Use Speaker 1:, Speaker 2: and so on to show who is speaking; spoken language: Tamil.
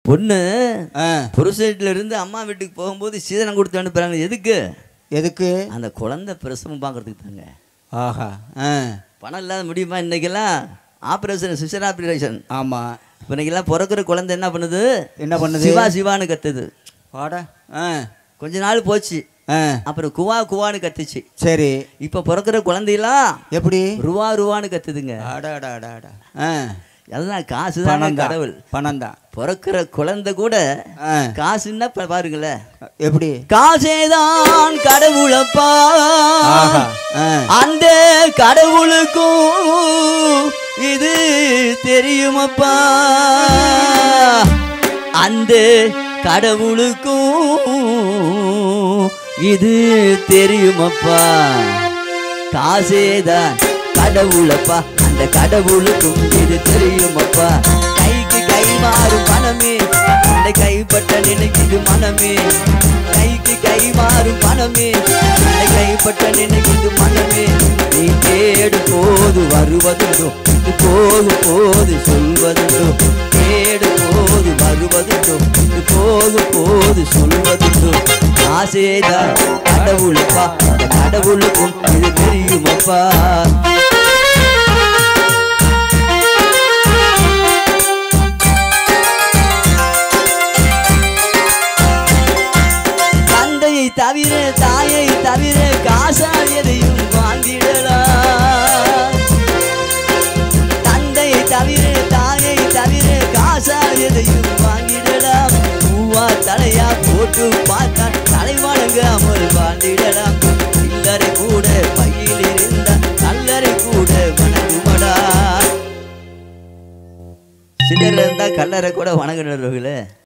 Speaker 1: பொண்ணு
Speaker 2: ஆ
Speaker 1: புருஷ வீட்டுல இருந்து அம்மா வீட்டுக்கு போகும்போது சீதனம் கொடுத்து அனுப்புறாங்க எதுக்கு
Speaker 2: எதுக்கு
Speaker 1: அந்த குழந்தை பிரசவம் பார்க்கறதுக்கு தாங்க
Speaker 2: ஆஹா ஆ
Speaker 1: பணம் இல்லாத முடியுமா இன்னைக்கெல்லாம் ஆப்ரேஷன் சிஸ்டர் ஆப்ரேஷன்
Speaker 2: ஆமாம்
Speaker 1: இப்போ இன்னைக்கெல்லாம் பிறக்கிற குழந்தை என்ன பண்ணுது
Speaker 2: என்ன பண்ணுது
Speaker 1: சிவா சிவான்னு கத்துது
Speaker 2: வாடா ஆ
Speaker 1: கொஞ்ச நாள் போச்சு
Speaker 2: ஆ
Speaker 1: அப்புறம் குவா குவான்னு கத்துச்சு
Speaker 2: சரி
Speaker 1: இப்போ பிறக்கிற குழந்தையெல்லாம்
Speaker 2: எப்படி
Speaker 1: ருவா ருவான்னு கத்துதுங்க
Speaker 2: அடாடா அடாடா ஆ
Speaker 1: அதெல்லாம் காசு
Speaker 2: பணம்
Speaker 1: தான்
Speaker 2: தான்
Speaker 1: கடவுள்
Speaker 2: பணம் தான்
Speaker 1: பிறக்கிற குழந்தை கூட
Speaker 2: ஆ
Speaker 1: காசுன்னா பா- பாருங்களேன்
Speaker 2: எப்படி
Speaker 1: காசேதான் கடவுளப்பா
Speaker 2: ஆஹா ஆ
Speaker 1: அந்த கடவுளுக்கும் இது தெரியுமப்பா அந்த கடவுளுக்கும் இது தெரியுமப்பா காசேதான் கடவுளப்பா அந்த கடவுளுக்கும் இது தெரியுமப்பா கைக்கு கை மாறும் பணமே அந்த கைப்பட்ட நினைக்குது மனமே கைக்கு கை மாறும் பணமே அந்த கைப்பட்ட நினைக்குது மனமே நீ தேடு போது வருவதுண்டோ இது போகும் போது சொல்வதுண்டோ தேடு போது வருவதுண்டோ இது போகும் போது சொல்வதுண்டோ ஆசைதான் கடவுளப்பா அந்த கடவுளுக்கும் இது தெரியுமப்பா தந்தையை தவிர தாயை தவிர காசால் எதையும் வாங்கிடலாம் தந்தையை தவிர தாயை தவிர காசால் எதையும் வாங்கிடலாம் பூவா தலையா போட்டு பார்த்தா தலை வணங்காமல் வாழ்ந்திடலாம் சில்லறை கூட பையில் இருந்த கல்லறை கூட வணங்குமடா சில்லறை இருந்தா கல்லறை கூட வணங்கிடுறவர்களே